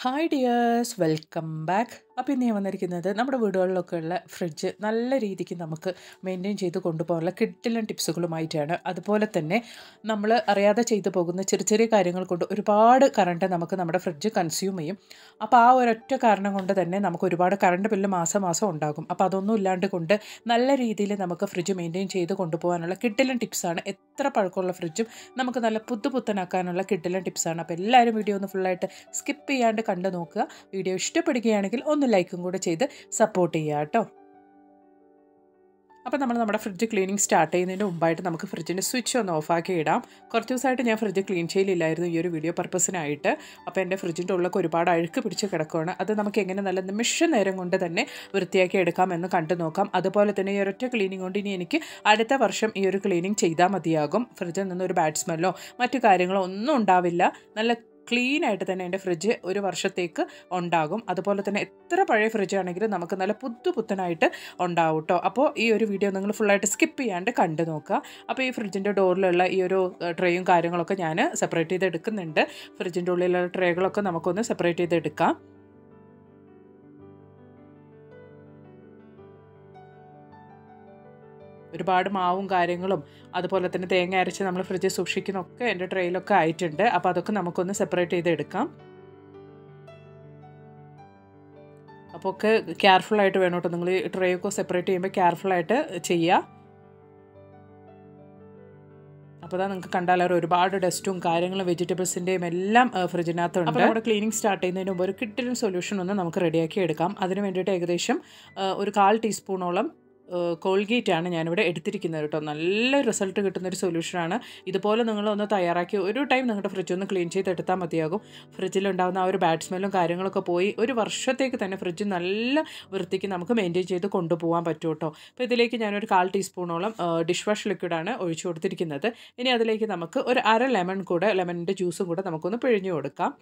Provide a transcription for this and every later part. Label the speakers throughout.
Speaker 1: hi dears welcome back അപ്പോൾ ഇന്ന് ഞാൻ വന്നിരിക്കുന്നത് നമ്മുടെ വീടുകളിലൊക്കെ ഉള്ള ഫ്രിഡ്ജ് നല്ല രീതിക്ക് നമുക്ക് മെയിൻറ്റെയിൻ ചെയ്ത് കൊണ്ടുപോകാനുള്ള കിട്ടിലൻ ടിപ്സുകളുമായിട്ടാണ് അതുപോലെ തന്നെ നമ്മൾ അറിയാതെ ചെയ്തു പോകുന്ന ചെറിയ ചെറിയ കാര്യങ്ങൾ കൊണ്ട് ഒരുപാട് കറണ്ട് നമുക്ക് നമ്മുടെ ഫ്രിഡ്ജ് കൺസ്യൂം ചെയ്യും അപ്പോൾ ആ ഒരൊറ്റ കാരണം കൊണ്ട് തന്നെ നമുക്ക് ഒരുപാട് കറണ്ട് ബില്ല് മാസം മാസം ഉണ്ടാകും അപ്പോൾ അതൊന്നും ഇല്ലാണ്ട് കൊണ്ട് നല്ല രീതിയിൽ നമുക്ക് ഫ്രിഡ്ജ് മെയിൻറ്റെയിൻ ചെയ്ത് കൊണ്ടുപോകാനുള്ള കിട്ടിലൻ ടിപ്സാണ് എത്ര പഴക്കമുള്ള ഫ്രിഡ്ജും നമുക്ക് നല്ല പുതുപുത്തനാക്കാനുള്ള കിട്ടിലൻ ടിപ്സാണ് അപ്പോൾ എല്ലാവരും വീഡിയോ ഒന്ന് ഫുള്ളായിട്ട് സ്കിപ്പ് ചെയ്യാണ്ട് കണ്ടു നോക്കുക വീഡിയോ ഇഷ്ടപ്പെടുകയാണെങ്കിൽ ഒന്ന് ലൈക്കും കൂടെ ചെയ്ത് സപ്പോർട്ട് ചെയ്യുക കേട്ടോ അപ്പോൾ നമ്മൾ നമ്മുടെ ഫ്രിഡ്ജ് ക്ലീനിങ് സ്റ്റാർട്ട് ചെയ്യുന്നതിന് മുമ്പായിട്ട് നമുക്ക് ഫ്രിഡ്ജിൻ്റെ സ്വിച്ച് ഒന്ന് ഓഫാക്കി ഇടാം കുറച്ച് ദിവസമായിട്ട് ഞാൻ ഫ്രിഡ്ജ് ക്ലീൻ ചെയ്യലില്ലായിരുന്നു ഈ ഒരു വീഡിയോ പർപ്പസിനായിട്ട് അപ്പോൾ എൻ്റെ ഫ്രിഡ്ജിൻ്റെ ഉള്ളൊക്കെ ഒരുപാട് അഴുക്ക് പിടിച്ച് കിടക്കുകയാണ് അത് നമുക്ക് എങ്ങനെ നല്ല നിമിഷ നേരം കൊണ്ട് തന്നെ വൃത്തിയാക്കി എടുക്കാമെന്ന് കണ്ടു നോക്കാം അതുപോലെ തന്നെ ഈ ഒരൊറ്റ ക്ലീനിങ് കൊണ്ട് ഇനി എനിക്ക് അടുത്ത വർഷം ഈ ഒരു ക്ലീനിങ് ചെയ്താൽ മതിയാകും ഫ്രിഡ്ജിൽ നിന്ന് ഒരു ബാഡ് സ്മെല്ലോ മറ്റു കാര്യങ്ങളോ ഒന്നും ഉണ്ടാവില്ല നല്ല ക്ലീൻ ആയിട്ട് തന്നെ എൻ്റെ ഫ്രിഡ്ജ് ഒരു വർഷത്തേക്ക് ഉണ്ടാകും അതുപോലെ തന്നെ എത്ര പഴയ ഫ്രിഡ്ജ് ആണെങ്കിലും നമുക്ക് നല്ല പുത്തു പുത്തനായിട്ട് ഉണ്ടാവും കേട്ടോ അപ്പോൾ ഈ ഒരു വീഡിയോ നിങ്ങൾ ഫുള്ളായിട്ട് സ്കിപ്പ് ചെയ്യാണ്ട് കണ്ടു നോക്കുക അപ്പോൾ ഈ ഫ്രിഡ്ജിൻ്റെ ഡോറിലുള്ള ഈ ഒരു ട്രേയും കാര്യങ്ങളൊക്കെ ഞാൻ സെപ്പറേറ്റ് ചെയ്ത് എടുക്കുന്നുണ്ട് ഫ്രിഡ്ജിൻ്റെ ഉള്ളിലുള്ള ട്രേകളൊക്കെ നമുക്കൊന്ന് സെപ്പറേറ്റ് ചെയ്ത് എടുക്കാം ഒരുപാട് മാവും കാര്യങ്ങളും അതുപോലെ തന്നെ തേങ്ങ അരച്ച് നമ്മൾ ഫ്രിഡ്ജിൽ സൂക്ഷിക്കുന്നൊക്കെ എൻ്റെ ട്രെയിലൊക്കെ ആയിട്ടുണ്ട് അപ്പോൾ അതൊക്കെ നമുക്കൊന്ന് സെപ്പറേറ്റ് ചെയ്ത് എടുക്കാം അപ്പോൾ ഒക്കെ കെയർഫുള്ളായിട്ട് വേണം കേട്ടോ നിങ്ങൾ ഈ ട്രേ ഒക്കെ സെപ്പറേറ്റ് ചെയ്യുമ്പോൾ കെയർഫുള്ളായിട്ട് ചെയ്യുക അപ്പോൾ അതാ നിങ്ങൾക്ക് കണ്ടാലും ഒരുപാട് ഡസ്റ്റും കാര്യങ്ങളും വെജിറ്റബിൾസിൻ്റെയും എല്ലാം ഫ്രിഡ്ജിനകത്തുണ്ട് അപ്പോൾ നമ്മുടെ ക്ലീനിങ് സ്റ്റാർട്ട് ചെയ്യുന്നതിന് മുമ്പ് ഒരു കിട്ടിലും സൊല്യൂഷൻ ഒന്ന് നമുക്ക് റെഡിയാക്കി എടുക്കാം അതിന് വേണ്ടിയിട്ട് ഏകദേശം ഒരു കാൽ ടീസ്പൂണോളം കോൾഗേറ്റ് ആണ് ഞാനിവിടെ എടുത്തിരിക്കുന്നത് കേട്ടോ നല്ല റിസൾട്ട് കിട്ടുന്ന ഒരു സൊല്യൂഷനാണ് ഇതുപോലെ നിങ്ങളൊന്ന് തയ്യാറാക്കി ഒരു ടൈം നിങ്ങളുടെ ഫ്രിഡ്ജ് ഒന്ന് ക്ലീൻ ചെയ്തെടുത്താൽ മതിയാകും ഫ്രിഡ്ജിലുണ്ടാകുന്ന ആ ഒരു ബാഡ് സ്മെല്ലും കാര്യങ്ങളൊക്കെ പോയി ഒരു വർഷത്തേക്ക് തന്നെ ഫ്രിഡ്ജ് നല്ല വൃത്തിക്ക് നമുക്ക് മെയിൻറ്റെയിൻ ചെയ്ത് കൊണ്ടുപോകാൻ പറ്റും കേട്ടോ അപ്പോൾ ഇതിലേക്ക് ഞാനൊരു കാൽ ടീസ്പൂണോളം ഡിഷ് വാഷ് ലിക്വിഡാണ് ഒഴിച്ചു കൊടുത്തിരിക്കുന്നത് ഇനി അതിലേക്ക് നമുക്ക് ഒരു അര ലെമൺ കൂടെ ലെമണിൻ്റെ ജ്യൂസും കൂടെ നമുക്കൊന്ന് പിഴിഞ്ഞു കൊടുക്കാം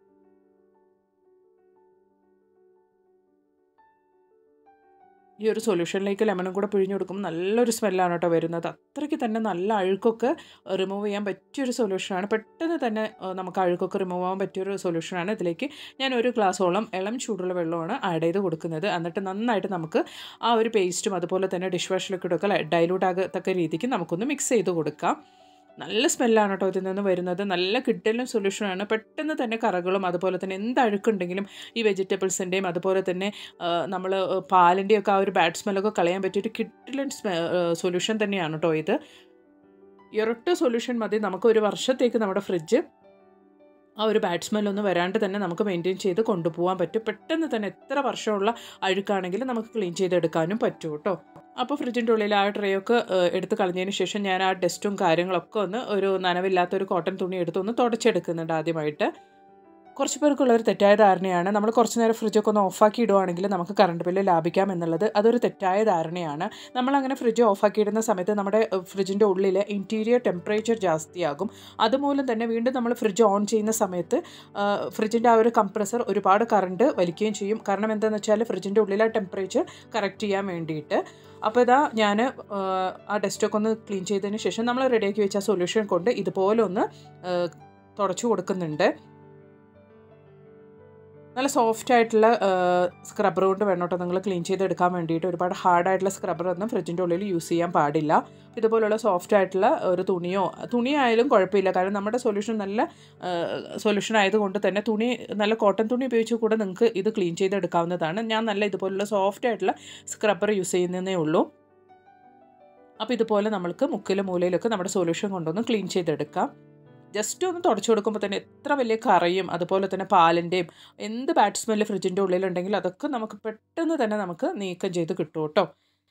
Speaker 1: ഈ ഒരു സൊല്യൂഷനിലേക്ക് ലെമണും കൂടെ പിഴിഞ്ഞു കൊടുക്കുമ്പോൾ നല്ലൊരു സ്മെല്ലാണ് കേട്ടോ വരുന്നത് അത്രയ്ക്ക് തന്നെ നല്ല അഴുക്കൊക്കെ റിമൂവ് ചെയ്യാൻ പറ്റിയൊരു സൊല്യൂഷനാണ് പെട്ടെന്ന് തന്നെ നമുക്ക് അഴുക്കൊക്കെ റിമൂവ് ചെയ്യാൻ പറ്റിയൊരു സൊല്യൂഷനാണ് ഇതിലേക്ക് ഞാൻ ഒരു ഗ്ലാസോളം ഇളം ചൂടുള്ള വെള്ളമാണ് ആഡ് ചെയ്ത് കൊടുക്കുന്നത് എന്നിട്ട് നന്നായിട്ട് നമുക്ക് ആ ഒരു പേസ്റ്റും അതുപോലെ തന്നെ ഡിഷ് വാഷ് ലിക്വിഡൊക്കെ ഡൈലൂട്ട് ആകത്തക്ക രീതിക്ക് നമുക്കൊന്ന് മിക്സ് ചെയ്ത് കൊടുക്കാം നല്ല സ്മെല്ലാണ് കേട്ടോ ഇതിൽ നിന്ന് വരുന്നത് നല്ല കിട്ടലും സൊല്യൂഷനാണ് പെട്ടെന്ന് തന്നെ കറകളും അതുപോലെ തന്നെ എന്ത് അഴുക്കുണ്ടെങ്കിലും ഈ വെജിറ്റബിൾസിൻ്റെയും അതുപോലെ തന്നെ നമ്മൾ പാലിൻ്റെയും ഒക്കെ ആ ഒരു ബാഡ് സ്മെല്ലൊക്കെ കളയാൻ പറ്റിയൊരു കിട്ടലൻ സൊല്യൂഷൻ തന്നെയാണ് കേട്ടോ ഇത് ഇരട്ട സൊല്യൂഷൻ മതി നമുക്ക് ഒരു വർഷത്തേക്ക് നമ്മുടെ ഫ്രിഡ്ജ് ആ ഒരു ബാഡ് സ്മെല്ലൊന്നും വരാണ്ട് തന്നെ നമുക്ക് മെയിൻറ്റെയിൻ ചെയ്ത് കൊണ്ടുപോകാൻ പറ്റും പെട്ടെന്ന് തന്നെ എത്ര വർഷമുള്ള അഴുക്കാണെങ്കിലും നമുക്ക് ക്ലീൻ ചെയ്തെടുക്കാനും പറ്റും കേട്ടോ അപ്പോൾ ഫ്രിഡ്ജിൻ്റെ ഉള്ളിൽ ആ ട്രേ ഒക്കെ എടുത്ത് കളഞ്ഞതിന് ശേഷം ഞാൻ ആ ഡസ്റ്റും കാര്യങ്ങളൊക്കെ ഒന്ന് ഒരു നനവില്ലാത്ത ഒരു കോട്ടൺ തുണി എടുത്ത് ഒന്ന് തുടച്ചെടുക്കുന്നുണ്ട് ആദ്യമായിട്ട് കുറച്ച് പേർക്കുള്ള ഒരു തെറ്റായ ധാരണയാണ് നമ്മൾ കുറച്ച് നേരം ഫ്രിഡ്ജൊക്കെ ഒന്ന് ഓഫാക്കി ഇടുവാണെങ്കിൽ നമുക്ക് കറണ്ട് ബില്ല് ലാഭിക്കാം എന്നുള്ളത് അതൊരു തെറ്റായ ധാരണയാണ് നമ്മളങ്ങനെ ഫ്രിഡ്ജ് ഓഫാക്കി ഇടുന്ന സമയത്ത് നമ്മുടെ ഫ്രിഡ്ജിൻ്റെ ഉള്ളിൽ ഇൻറ്റീരിയർ ടെമ്പറേച്ചർ ജാസ്തിയാകും അതുമൂലം തന്നെ വീണ്ടും നമ്മൾ ഫ്രിഡ്ജ് ഓൺ ചെയ്യുന്ന സമയത്ത് ഫ്രിഡ്ജിൻ്റെ ആ ഒരു കംപ്രസർ ഒരുപാട് കറണ്ട് വലിക്കുകയും ചെയ്യും കാരണം എന്താണെന്ന് വെച്ചാൽ ഫ്രിഡ്ജിൻ്റെ ഉള്ളിലെ ടെമ്പറേച്ചർ കറക്റ്റ് ചെയ്യാൻ വേണ്ടിയിട്ട് അപ്പോൾ ഇതാ ഞാൻ ആ ഡസ്റ്റൊക്കെ ഒന്ന് ക്ലീൻ ചെയ്തതിന് ശേഷം നമ്മൾ റെഡിയാക്കി വെച്ച ആ സൊല്യൂഷൻ കൊണ്ട് ഇതുപോലെ ഒന്ന് തുടച്ചു കൊടുക്കുന്നുണ്ട് നല്ല സോഫ്റ്റ് ആയിട്ടുള്ള സ്ക്രബ്ബർ കൊണ്ട് വേണം കേട്ടോ നിങ്ങൾ ക്ലീൻ ചെയ്തെടുക്കാൻ വേണ്ടിയിട്ട് ഒരുപാട് ഹാർഡായിട്ടുള്ള സ്ക്രബ്ബർ ഒന്നും ഫ്രിഡ്ജിൻ്റെ ഉള്ളിൽ യൂസ് ചെയ്യാൻ പാടില്ല ഇതുപോലുള്ള സോഫ്റ്റ് ആയിട്ടുള്ള ഒരു തുണിയോ തുണി ആയാലും കുഴപ്പമില്ല കാരണം നമ്മുടെ സൊല്യൂഷൻ നല്ല സൊല്യൂഷൻ ആയതുകൊണ്ട് തന്നെ തുണി നല്ല കോട്ടൺ തുണി ഉപയോഗിച്ച് കൂടെ നിങ്ങൾക്ക് ഇത് ക്ലീൻ ചെയ്തെടുക്കാവുന്നതാണ് ഞാൻ നല്ല ഇതുപോലുള്ള സോഫ്റ്റ് ആയിട്ടുള്ള സ്ക്രബ്ബർ യൂസ് ചെയ്യുന്നതേ ഉള്ളൂ അപ്പോൾ ഇതുപോലെ നമ്മൾക്ക് മുക്കിലും മൂലയിലൊക്കെ നമ്മുടെ സൊല്യൂഷൻ കൊണ്ടൊന്ന് ക്ലീൻ ചെയ്തെടുക്കാം ജസ്റ്റ് ഒന്ന് തുടച്ചു കൊടുക്കുമ്പോൾ തന്നെ എത്ര വലിയ കറയും അതുപോലെ തന്നെ പാലിൻ്റെയും എന്ത് ബാഡ് സ്മെല്ല് ഫ്രിഡ്ജിൻ്റെ ഉള്ളിലുണ്ടെങ്കിൽ അതൊക്കെ നമുക്ക് പെട്ടെന്ന് തന്നെ നമുക്ക് നീക്കം ചെയ്ത് കിട്ടും കേട്ടോ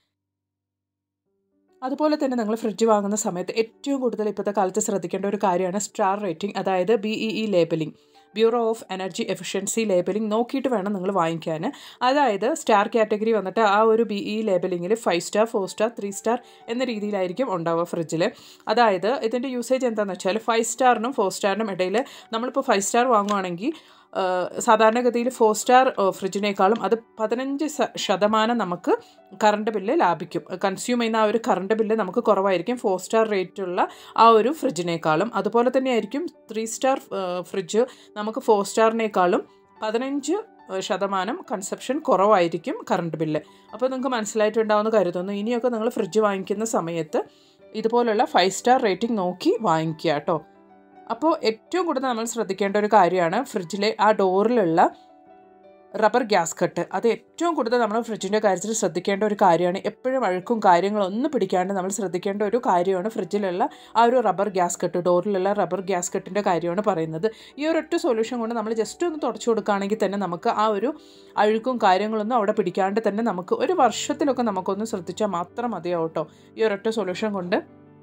Speaker 1: അതുപോലെ തന്നെ നിങ്ങൾ ഫ്രിഡ്ജ് വാങ്ങുന്ന സമയത്ത് ഏറ്റവും കൂടുതൽ ഇപ്പോഴത്തെ കാലത്ത് ശ്രദ്ധിക്കേണ്ട ഒരു കാര്യമാണ് സ്റ്റാർ റേറ്റിംഗ് അതായത് B E E labelling bureau of energy efficiency labelling നോക്കിയിട്ട് വേണം നിങ്ങൾ വാങ്ങിക്കാൻ അതായത് സ്റ്റാർ കാറ്റഗറി വന്നിട്ട് ആ ഒരു ബി ഇ ലേബലിങ്ങിൽ five star four star three star എന്ന രീതിയിലായിരിക്കും ഉണ്ടാവുക ഫ്രിഡ്ജിൽ അതായത് ഇതിൻ്റെ യൂസേജ് എന്താണെന്ന് വെച്ചാൽ ഫൈവ് സ്റ്റാറിനും ഫോർ സ്റ്റാറിനും ഇടയിൽ നമ്മളിപ്പോൾ ഫൈവ് സ്റ്റാർ വാങ്ങുവാണെങ്കിൽ സാധാരണഗതിയിൽ ഫോർ സ്റ്റാർ ഫ്രിഡ്ജിനേക്കാളും അത് പതിനഞ്ച് ശതമാനം നമുക്ക് കറണ്ട് ബില്ല് ലാഭിക്കും കൺസ്യൂം ചെയ്യുന്ന ആ ഒരു കറണ്ട് ബില്ല് നമുക്ക് കുറവായിരിക്കും ഫോർ സ്റ്റാർ റേറ്റുള്ള ആ ഒരു ഫ്രിഡ്ജിനേക്കാളും അതുപോലെ തന്നെ ആയിരിക്കും ത്രീ സ്റ്റാർ ഫ്രിഡ്ജ് നമുക്ക് ഫോർ സ്റ്റാറിനേക്കാളും പതിനഞ്ച് ശതമാനം കൺസപ്ഷൻ കുറവായിരിക്കും കറണ്ട് ബില്ല് അപ്പോൾ നിങ്ങൾക്ക് മനസ്സിലായിട്ടുണ്ടാവുമെന്ന് കരുതുന്നു ഇനിയൊക്കെ നിങ്ങൾ ഫ്രിഡ്ജ് വാങ്ങിക്കുന്ന സമയത്ത് ഇതുപോലുള്ള ഫൈവ് സ്റ്റാർ റേറ്റിംഗ് നോക്കി വാങ്ങിക്കുക കേട്ടോ അപ്പോൾ ഏറ്റവും കൂടുതൽ നമ്മൾ ശ്രദ്ധിക്കേണ്ട ഒരു കാര്യമാണ് ഫ്രിഡ്ജിലെ ആ ഡോറിലുള്ള റബ്ബർ ഗ്യാസ് കട്ട് അത് ഏറ്റവും കൂടുതൽ നമ്മൾ ഫ്രിഡ്ജിൻ്റെ കാര്യത്തിൽ ശ്രദ്ധിക്കേണ്ട ഒരു കാര്യമാണ് എപ്പോഴും അഴുക്കും കാര്യങ്ങളും ഒന്നും പിടിക്കാണ്ട് നമ്മൾ ശ്രദ്ധിക്കേണ്ട ഒരു കാര്യമാണ് ഫ്രിഡ്ജിലുള്ള ആ ഒരു റബ്ബർ ഗ്യാസ് കട്ട് ഡോറിലുള്ള റബ്ബർ ഗ്യാസ് കട്ടിൻ്റെ കാര്യമാണ് പറയുന്നത് ഈ ഒരൊറ്റ സൊല്യൂഷൻ കൊണ്ട് നമ്മൾ ജസ്റ്റ് ഒന്ന് തുടച്ചു കൊടുക്കുകയാണെങ്കിൽ തന്നെ നമുക്ക് ആ ഒരു അഴുക്കും കാര്യങ്ങളൊന്നും അവിടെ പിടിക്കാണ്ട് തന്നെ നമുക്ക് ഒരു വർഷത്തിലൊക്കെ നമുക്കൊന്ന് ശ്രദ്ധിച്ചാൽ മാത്രം മതിയാവും കേട്ടോ ഈ ഒരൊറ്റ സൊല്യൂഷൻ കൊണ്ട്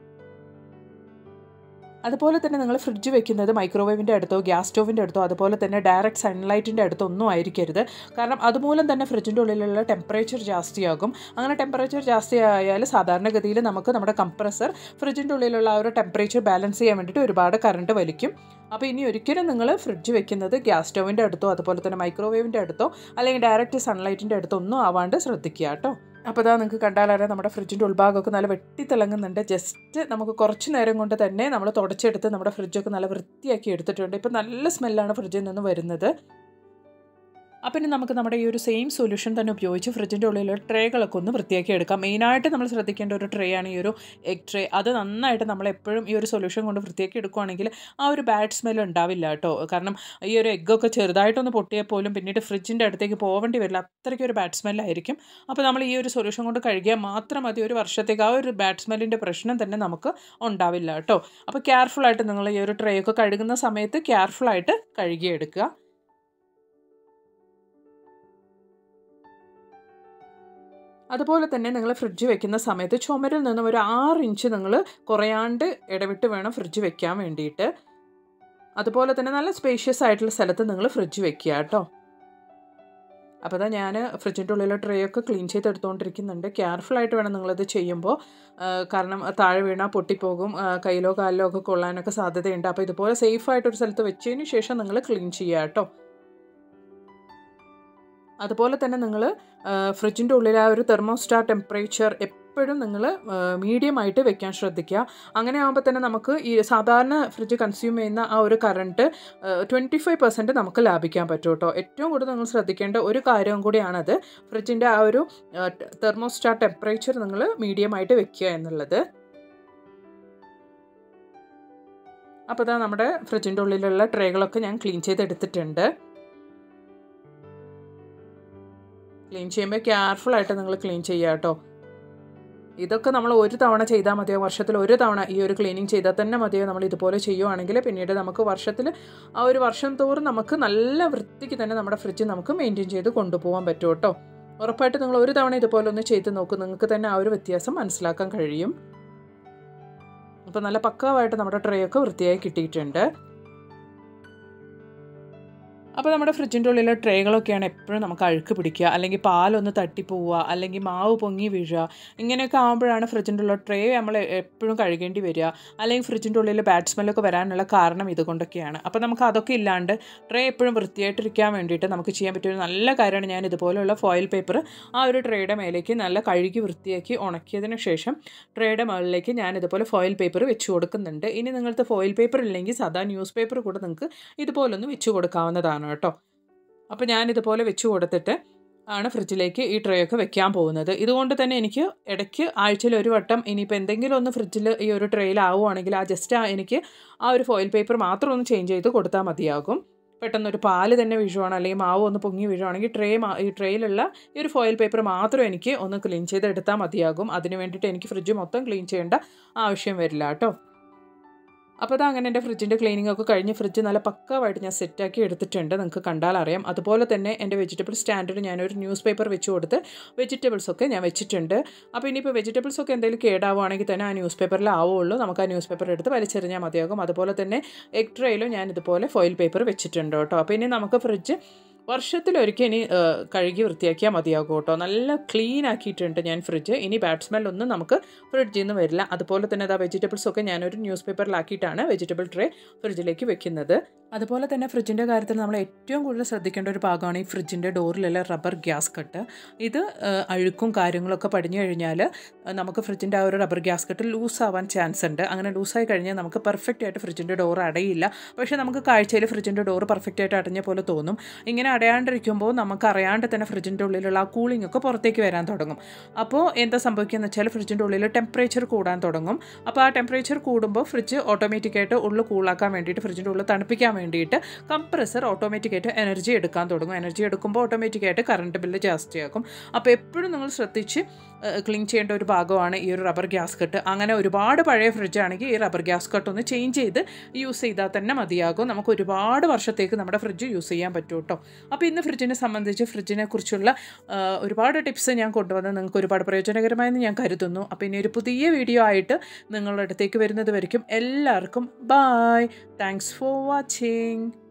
Speaker 1: അതുപോലെ തന്നെ നിങ്ങൾ ഫ്രിഡ്ജ് വെക്കുന്നത് മൈക്രോവേവിൻ്റെ അടുത്തോ ഗ്യാസ് സ്റ്റോവിൻ്റെ അടുത്തോ അതുപോലെ തന്നെ ഡയറക്റ്റ് സൺലൈറ്റിൻ്റെ അടുത്തോ ഒന്നും ആയിരിക്കരുത് കാരണം അതുമൂലം തന്നെ ഫ്രിഡ്ജിൻ്റെ ഉള്ളിലുള്ള ടെമ്പറേച്ചർ ജാസ്തിയാകും അങ്ങനെ ടെമ്പറേച്ചർ ജാസ്തി ആയാൽ സാധാരണഗതിയിൽ നമുക്ക് നമ്മുടെ കംപ്രസർ ഫ്രിഡ്ജിൻ്റെ ഉള്ളിലുള്ള ആ ഒരു ടെമ്പറേച്ചർ ബാലൻസ് ചെയ്യാൻ വേണ്ടിയിട്ട് ഒരുപാട് കറണ്ട് വലിക്കും അപ്പോൾ ഇനി ഒരിക്കലും നിങ്ങൾ ഫ്രിഡ്ജ് വെക്കുന്നത് ഗ്യാസ് സ്റ്റോവിൻ്റെ അടുത്തോ അതുപോലെ തന്നെ മൈക്രോവേവിൻ്റെ അടുത്തോ അല്ലെങ്കിൽ ഡയറക്റ്റ് സൺലൈറ്റിൻ്റെ അടുത്തോ ഒന്നും ആവാണ്ട് ശ്രദ്ധിക്കുക കേട്ടോ അപ്പോൾ ഇതാ നിങ്ങൾക്ക് കണ്ടാലറിയാം നമ്മുടെ ഫ്രിഡ്ജിൻ്റെ ഉൾഭാഗമൊക്കെ നല്ല വെട്ടിത്തിളങ്ങുന്നുണ്ട് ജസ്റ്റ് നമുക്ക് കുറച്ച് നേരം കൊണ്ട് തന്നെ നമ്മൾ തുടച്ചെടുത്ത് നമ്മുടെ ഫ്രിഡ്ജൊക്കെ നല്ല വൃത്തിയാക്കി എടുത്തിട്ടുണ്ട് ഇപ്പം നല്ല സ്മെല്ലാണ് ഫ്രിഡ്ജിൽ നിന്ന് വരുന്നത് അപ്പം ഇനി നമുക്ക് നമ്മുടെ ഈ ഒരു സെയിം സൊല്യൂഷൻ തന്നെ ഉപയോഗിച്ച് ഫ്രിഡ്ജിൻ്റെ ഉള്ളിലുള്ള ട്രേകളൊക്കെ ഒന്ന് വൃത്തിയാക്കി എടുക്കാം മെയിനായിട്ട് നമ്മൾ ശ്രദ്ധിക്കേണ്ട ഒരു ട്രേ ആണ് ഈ ഒരു എഗ് ട്രേ അത് നന്നായിട്ട് നമ്മൾ എപ്പോഴും ഈ ഒരു സൊല്യൂഷൻ കൊണ്ട് വൃത്തിയാക്കി എടുക്കുകയാണെങ്കിൽ ആ ഒരു ബാഡ് സ്മെൽ ഉണ്ടാവില്ല കേട്ടോ കാരണം ഈ ഒരു എഗ്ഗൊക്കെ ചെറുതായിട്ടൊന്ന് പൊട്ടിയാൽ പോലും പിന്നീട് ഫ്രിഡ്ജിൻ്റെ അടുത്തേക്ക് പോകേണ്ടി വരില്ല അത്രയ്ക്ക് ഒരു ബാഡ് സ്മെല്ലായിരിക്കും അപ്പോൾ നമ്മൾ ഈ ഒരു സൊല്യൂഷൻ കൊണ്ട് കഴുകിയാൽ മാത്രം മതി ഒരു വർഷത്തേക്ക് ആ ഒരു ബാഡ് സ്മെല്ലിൻ്റെ പ്രശ്നം തന്നെ നമുക്ക് ഉണ്ടാവില്ല കേട്ടോ അപ്പോൾ കെയർഫുള്ളായിട്ട് നിങ്ങൾ ഈ ഒരു ട്രേ ഒക്കെ കഴുകുന്ന സമയത്ത് കെയർഫുള്ളായിട്ട് കഴുകിയെടുക്കുക അതുപോലെ തന്നെ നിങ്ങൾ ഫ്രിഡ്ജ് വെക്കുന്ന സമയത്ത് ചുമരിൽ നിന്നും ഒരു ആറ് ഇഞ്ച് നിങ്ങൾ കുറയാണ്ട് ഇടവിട്ട് വേണം ഫ്രിഡ്ജ് വെക്കാൻ വേണ്ടിയിട്ട് അതുപോലെ തന്നെ നല്ല സ്പേഷ്യസ് ആയിട്ടുള്ള സ്ഥലത്ത് നിങ്ങൾ ഫ്രിഡ്ജ് വെക്കുക കേട്ടോ അപ്പോൾ അതാ ഞാൻ ഫ്രിഡ്ജിൻ്റെ ഉള്ളിലെ ട്രേ ഒക്കെ ക്ലീൻ ചെയ്തെടുത്തുകൊണ്ടിരിക്കുന്നുണ്ട് കെയർഫുള്ളായിട്ട് വേണം നിങ്ങളത് ചെയ്യുമ്പോൾ കാരണം താഴെ വീണാൽ പൊട്ടിപ്പോകും കയ്യിലോ കാലിലോ ഒക്കെ കൊള്ളാനൊക്കെ സാധ്യതയുണ്ട് അപ്പോൾ ഇതുപോലെ സേഫായിട്ടൊരു സ്ഥലത്ത് വെച്ചതിന് ശേഷം നിങ്ങൾ ക്ലീൻ ചെയ്യുക കേട്ടോ അതുപോലെ തന്നെ നിങ്ങൾ ഫ്രിഡ്ജിൻ്റെ ഉള്ളിൽ ആ ഒരു തെർമോസ്റ്റാർ ടെമ്പറേച്ചർ എപ്പോഴും നിങ്ങൾ മീഡിയം ആയിട്ട് വെക്കാൻ ശ്രദ്ധിക്കുക അങ്ങനെ ആകുമ്പോൾ തന്നെ നമുക്ക് ഈ സാധാരണ ഫ്രിഡ്ജ് കൺസ്യൂം ചെയ്യുന്ന ആ ഒരു കറണ്ട് ട്വൻറ്റി ഫൈവ് പെർസെൻറ്റ് നമുക്ക് ലാഭിക്കാൻ പറ്റും കേട്ടോ ഏറ്റവും കൂടുതൽ നിങ്ങൾ ശ്രദ്ധിക്കേണ്ട ഒരു കാര്യവും കൂടിയാണത് ഫ്രിഡ്ജിൻ്റെ ആ ഒരു തെർമോസ്റ്റാർ ടെമ്പറേച്ചർ നിങ്ങൾ മീഡിയം ആയിട്ട് വെക്കുക എന്നുള്ളത് അപ്പോൾ ഇതാ നമ്മുടെ ഫ്രിഡ്ജിൻ്റെ ഉള്ളിലുള്ള ട്രേകളൊക്കെ ഞാൻ ക്ലീൻ ചെയ്തെടുത്തിട്ടുണ്ട് ക്ലീൻ ചെയ്യുമ്പോൾ കെയർഫുള്ളായിട്ട് നിങ്ങൾ ക്ലീൻ ചെയ്യുക കേട്ടോ ഇതൊക്കെ നമ്മൾ ഒരു തവണ ചെയ്താൽ മതിയോ വർഷത്തിൽ ഒരു തവണ ഈ ഒരു ക്ലീനിങ് ചെയ്താൽ തന്നെ മതിയോ നമ്മൾ ഇതുപോലെ ചെയ്യുവാണെങ്കിൽ പിന്നീട് നമുക്ക് വർഷത്തിൽ ആ ഒരു വർഷം തോറും നമുക്ക് നല്ല വൃത്തിക്ക് തന്നെ നമ്മുടെ ഫ്രിഡ്ജ് നമുക്ക് മെയിൻറ്റെയിൻ ചെയ്ത് കൊണ്ടുപോകാൻ പറ്റും കേട്ടോ ഉറപ്പായിട്ട് നിങ്ങൾ ഒരു തവണ ഇതുപോലെ ഒന്ന് ചെയ്ത് നോക്കും നിങ്ങൾക്ക് തന്നെ ആ ഒരു വ്യത്യാസം മനസ്സിലാക്കാൻ കഴിയും അപ്പോൾ നല്ല പക്കാവായിട്ട് നമ്മുടെ ട്രേ ഒക്കെ വൃത്തിയായി കിട്ടിയിട്ടുണ്ട് അപ്പോൾ നമ്മുടെ ഫ്രിഡ്ജിൻ്റെ ഉള്ളിലെ ട്രേകളൊക്കെയാണ് എപ്പോഴും നമുക്ക് അഴുക്ക് പിടിക്കുക അല്ലെങ്കിൽ പാലൊന്ന് തട്ടിപ്പോവുക അല്ലെങ്കിൽ മാവ് പൊങ്ങി വീഴുക ഇങ്ങനെയൊക്കെ ആകുമ്പോഴാണ് ഫ്രിഡ്ജിൻ്റെ ഉള്ള ട്രേ നമ്മൾ എപ്പോഴും കഴുകേണ്ടി വരിക അല്ലെങ്കിൽ ഫ്രിഡ്ജിൻ്റെ ഉള്ളിൽ ബാഡ് സ്മെല്ലൊക്കെ വരാനുള്ള കാരണം ഇതുകൊണ്ടൊക്കെയാണ് അപ്പോൾ നമുക്ക് അതൊക്കെ ഇല്ലാണ്ട് ട്രേ എപ്പോഴും വൃത്തിയായിട്ടിരിക്കാൻ വേണ്ടിയിട്ട് നമുക്ക് ചെയ്യാൻ പറ്റിയ ഒരു നല്ല കാര്യമാണ് ഞാൻ ഇതുപോലെയുള്ള ഫോയിൽ പേപ്പർ ആ ഒരു ട്രേയുടെ മേലേക്ക് നല്ല കഴുകി വൃത്തിയാക്കി ഉണക്കിയതിന് ശേഷം ട്രേയുടെ മുകളിലേക്ക് ഞാൻ ഇതുപോലെ ഫോയിൽ പേപ്പർ വെച്ച് കൊടുക്കുന്നുണ്ട് ഇനി നിങ്ങൾക്ക് ഫോയിൽ പേപ്പർ ഇല്ലെങ്കിൽ സാധാ ന്യൂസ് പേപ്പർ കൂടെ നിങ്ങൾക്ക് ഇതുപോലൊന്ന് വെച്ച് കൊടുക്കാവുന്നതാണ് കേട്ടോ അപ്പോൾ ഞാനിതുപോലെ വെച്ച് കൊടുത്തിട്ട് ആണ് ഫ്രിഡ്ജിലേക്ക് ഈ ട്രേ ഒക്കെ വെക്കാൻ പോകുന്നത് ഇതുകൊണ്ട് തന്നെ എനിക്ക് ഇടയ്ക്ക് ആഴ്ചയിൽ ഒരു വട്ടം ഇനിയിപ്പോൾ എന്തെങ്കിലും ഒന്ന് ഫ്രിഡ്ജിൽ ഈ ഒരു ട്രേയിൽ ആവുകയാണെങ്കിൽ ആ ജസ്റ്റ് എനിക്ക് ആ ഒരു ഫോയിൽ പേപ്പർ മാത്രം ഒന്ന് ചേഞ്ച് ചെയ്ത് കൊടുത്താൽ മതിയാകും പെട്ടെന്നൊരു പാല് തന്നെ വീഴുവാണ് അല്ലെങ്കിൽ മാവ് ഒന്ന് പൊങ്ങി വീഴുവാണെങ്കിൽ ട്രേ ഈ ട്രേയിലുള്ള ഈ ഒരു ഫോയിൽ പേപ്പർ മാത്രം എനിക്ക് ഒന്ന് ക്ലീൻ ചെയ്തെടുത്താൽ മതിയാകും അതിന് വേണ്ടിയിട്ട് എനിക്ക് ഫ്രിഡ്ജ് മൊത്തം ക്ലീൻ ചെയ്യേണ്ട ആവശ്യം വരില്ല കേട്ടോ അപ്പോൾ അത് അങ്ങനെ എൻ്റെ ഫ്രിഡ്ജിൻ്റെ ക്ലീനിങ് ഒക്കെ കഴിഞ്ഞ് ഫ്രിഡ്ജ് നല്ല പക്കമായിട്ട് ഞാൻ സെറ്റാക്കി എടുത്തിട്ടുണ്ട് നിങ്ങൾക്ക് കണ്ടാൽ അറിയാം അതുപോലെ തന്നെ എൻ്റെ വെജിറ്റബിൾ സ്റ്റാൻഡിൽ ഞാനൊരു ന്യൂസ് പേപ്പർ വെച്ച് കൊടുത്ത് വെജിറ്റബിൾസ് ഒക്കെ ഞാൻ വെച്ചിട്ടുണ്ട് അപ്പോൾ ഇനിയിപ്പോൾ വെജിറ്റബിൾസ് ഒക്കെ എന്തെങ്കിലും കേടാവുകയാണെങ്കിൽ തന്നെ ആ ന്യൂസ് പേപ്പറിൽ ആവുള്ളൂ നമുക്ക് ആ ന്യൂസ് പേപ്പർ എടുത്ത് വലിച്ചെറിഞ്ഞാൽ മതിയാകും അതുപോലെ തന്നെ എഗ് ട്രേയിലും ഞാൻ ഇതുപോലെ ഫോയിൽ പേപ്പർ വെച്ചിട്ടുണ്ട് കേട്ടോ അപ്പോൾ ഇനി നമുക്ക് ഫ്രിഡ്ജ് വർഷത്തിലൊരിക്കൽ ഇനി ആ, കഴുകി വൃത്തിയാക്കിയാൽ മതിയാകും കേട്ടോ നല്ല ക്ലീൻ ആക്കിയിട്ടുണ്ട് ഞാൻ ഫ്രിഡ്ജ് ഇനി ബാഡ് സ്മെല്ലൊന്നും നമുക്ക് ഫ്രിഡ്ജിൽ നിന്ന് വരില്ല അതുപോലെ തന്നെ അതാ വെജിറ്റബിൾസ് ഒക്കെ ഞാനൊരു ന്യൂസ് പേപ്പറിലാക്കിയിട്ടാണ് വെജിറ്റബിൾ ട്രേ ഫ്രിഡ്ജിലേക്ക് വെക്കുന്നത് അതുപോലെ തന്നെ ഫ്രിഡ്ജിൻ്റെ കാര്യത്തിൽ നമ്മൾ ഏറ്റവും കൂടുതൽ ശ്രദ്ധിക്കേണ്ട ഒരു ഭാഗമാണ് ഈ ഫ്രിഡ്ജിൻ്റെ ഡോറിലുള്ള റബ്ബർ ഗ്യാസ് കട്ട് ഇത് ആ, അഴുക്കും കാര്യങ്ങളൊക്കെ പടിഞ്ഞു കഴിഞ്ഞാൽ ആ, നമുക്ക് ഫ്രിഡ്ജിൻ്റെ ആ ഒരു റബ്ബർ ഗ്യാസ് കട്ട് ലൂസ് ആവാൻ ചാൻസ് ഉണ്ട് അങ്ങനെ ലൂസായി കഴിഞ്ഞാൽ നമുക്ക് പെർഫെക്റ്റ് ആയിട്ട് ഫ്രിഡ്ജിൻ്റെ ഡോർ അടയില്ല പക്ഷേ നമുക്ക് കാഴ്ചയിൽ ഫ്രിഡ്ജിൻ്റെ ഡോർ പെർഫെക്റ്റ് ആയിട്ട് അടഞ്ഞ പോലെ തോന്നും ഇങ്ങനെ അടയാണ്ടിരിക്കുമ്പോൾ നമുക്ക് അറിയാണ്ട് തന്നെ ഫ്രിഡ്ജിൻ്റെ ഉള്ളിലുള്ള ആ കൂളിംഗ് ഒക്കെ പുറത്തേക്ക് വരാൻ തുടങ്ങും അപ്പോൾ എന്താ സംഭവിക്കുക എന്ന് വെച്ചാൽ ഫ്രിഡ്ജിൻ്റെ ഉള്ളിൽ ടെമ്പറേച്ചർ കൂടാൻ തുടങ്ങും അപ്പോൾ ആ ടെമ്പറേച്ചർ കൂടുമ്പോൾ ഫ്രിഡ്ജ് ഓട്ടോമാറ്റിക്കായിട്ട് ഉള്ളിൽ കൂളാക്കാൻ വേണ്ടിയിട്ട് ഫ്രിഡ്ജിൻ്റെ ഉള്ളിൽ തണുപ്പിക്കാൻ വേണ്ടിയിട്ട് കംപ്രസർ ഓട്ടോമാറ്റിക്കായിട്ട് എനർജി എടുക്കാൻ തുടങ്ങും എനർജി എടുക്കുമ്പോൾ ഓട്ടോമാറ്റിക്കായിട്ട് കറണ്ട് ബില്ല് ജാസ്തിയാക്കും അപ്പോൾ എപ്പോഴും നിങ്ങൾ ശ്രദ്ധിച്ച് ക്ലീൻ ചെയ്യേണ്ട ഒരു ഭാഗമാണ് ഈ ഒരു റബ്ബർ ഗ്യാസ് കട്ട് അങ്ങനെ ഒരുപാട് പഴയ ഫ്രിഡ്ജ് ആണെങ്കിൽ ഈ റബ്ബർ ഗ്യാസ് കട്ട് ഒന്ന് ചേഞ്ച് ചെയ്ത് യൂസ് ചെയ്താൽ തന്നെ മതിയാകും നമുക്ക് ഒരുപാട് വർഷത്തേക്ക് നമ്മുടെ ഫ്രിഡ്ജ് യൂസ് ചെയ്യാൻ പറ്റും കേട്ടോ അപ്പോൾ ഇന്ന് ഫ്രിഡ്ജിനെ സംബന്ധിച്ച് ഫ്രിഡ്ജിനെ കുറിച്ചുള്ള ആ, ഒരുപാട് ടിപ്സ് ഞാൻ കൊണ്ടുവന്ന് നിങ്ങൾക്ക് ഒരുപാട് പ്രയോജനകരമായെന്ന് ഞാൻ കരുതുന്നു അപ്പോൾ ഇനി ഒരു പുതിയ വീഡിയോ ആയിട്ട് നിങ്ങളുടെ അടുത്തേക്ക് വരുന്നത് വരയ്ക്കും എല്ലാവർക്കും ബായ് താങ്ക്സ് ഫോർ വാച്ചിങ്